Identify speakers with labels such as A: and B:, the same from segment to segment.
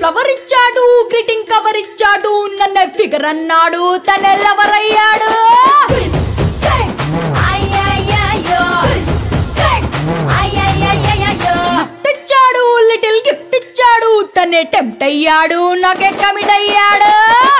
A: సవరిచ్చాడు greeting cover ఇచ్చాడు నన్నే figure అన్నాడు తనెల్లవరయ్యాడు గిఫ్ట్ ఇచ్చాడు లిటిల్ గిఫ్ట్ ఇచ్చాడు తనే టెంప్ట్ అయ్యాడు నాకే కమిట్ అయ్యాడు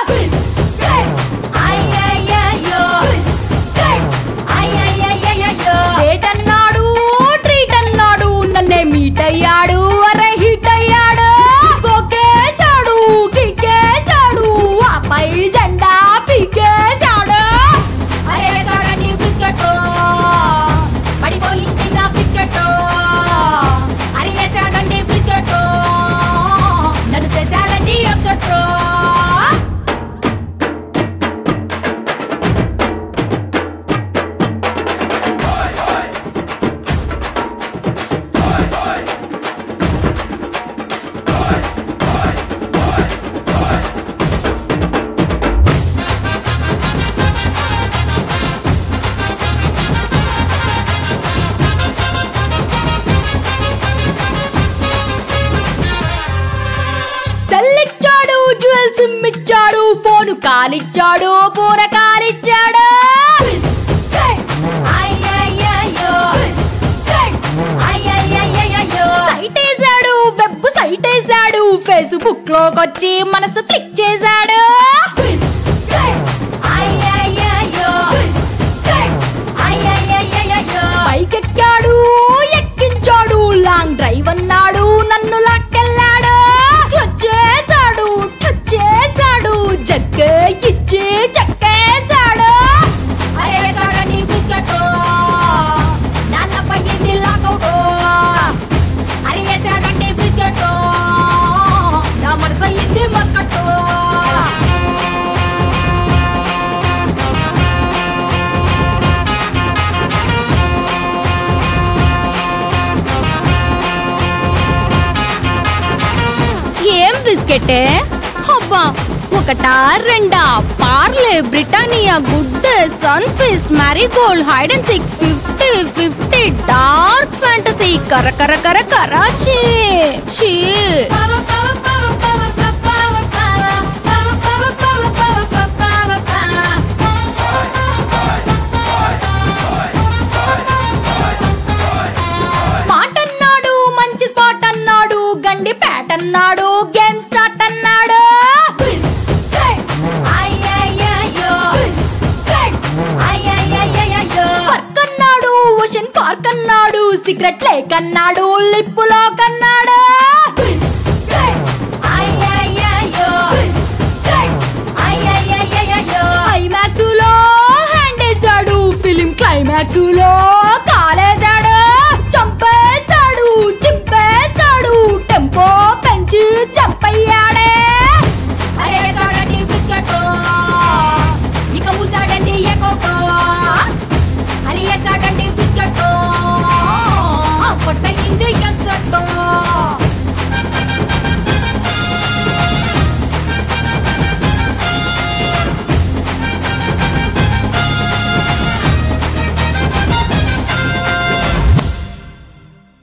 A: డేట్ అన్నాడు ట్రీట్ అన్నాడు నన్నే మీట్ అయ్యాడు అరే హిట్ అయ్యాడు కొకేశాడు కిక్కేశాడు ఆపై జెండా పీకేశాడు అరే చూడండి బిస్కెట్ పడిపోయింది నా బిస్కెట్ అరే వేసాడండి బిస్కెట్ నన్ను చేశాడండి అప్సెట్ సెల్లిచ్చాడు జ్యువెల్ సిమ్ ఇచ్చాడు ఫోను కాలిచ్చాడు పూర కాలిచ్చాడు సైట్ వేసాడు వెబ్ సైట్ వేసాడు ఫేస్బుక్ లోకి వచ్చి మనసు క్లిక్ చేశాడు పైకెక్కాడు ఎక్కించాడు లాంగ్ డ్రైవ్ అన్నాడు నన్ను లాక్కెళ్ళాడు క్లచ్ చేశాడు టచ్ చేశాడు జగ్గే ఇచ్చి చెక్కేశాడు అరే చూడండి బిస్కెట్ నాన్నపై ఇది లాకౌట్ అరే వేసాడండి బిస్కెట్ నా మనసు అయ్యింది మస్కట్టు ఏం బిస్కెటే అబ్బా ఒకటా రెండా Parle Britannia good sunfeast marigold hide and seek fifty fifty dark fantasy కర కర కర కరాచీ చీ మాట అన్నాడు మంచి స్పాట్ అన్నాడు గండి ప్యాట్ అన్నాడు గేమ్ స్టార్ట్ అన్నాడు వర్క్ అన్నాడు ఓషన్ పార్క్ అన్నాడు సిగరెట్ లేక్ అన్నాడు లిప్పులో కన్నాడు ఐమాక్స్ లో హ్యాండ్ వేసాడు ఫిలిం క్లైమాక్స్ లో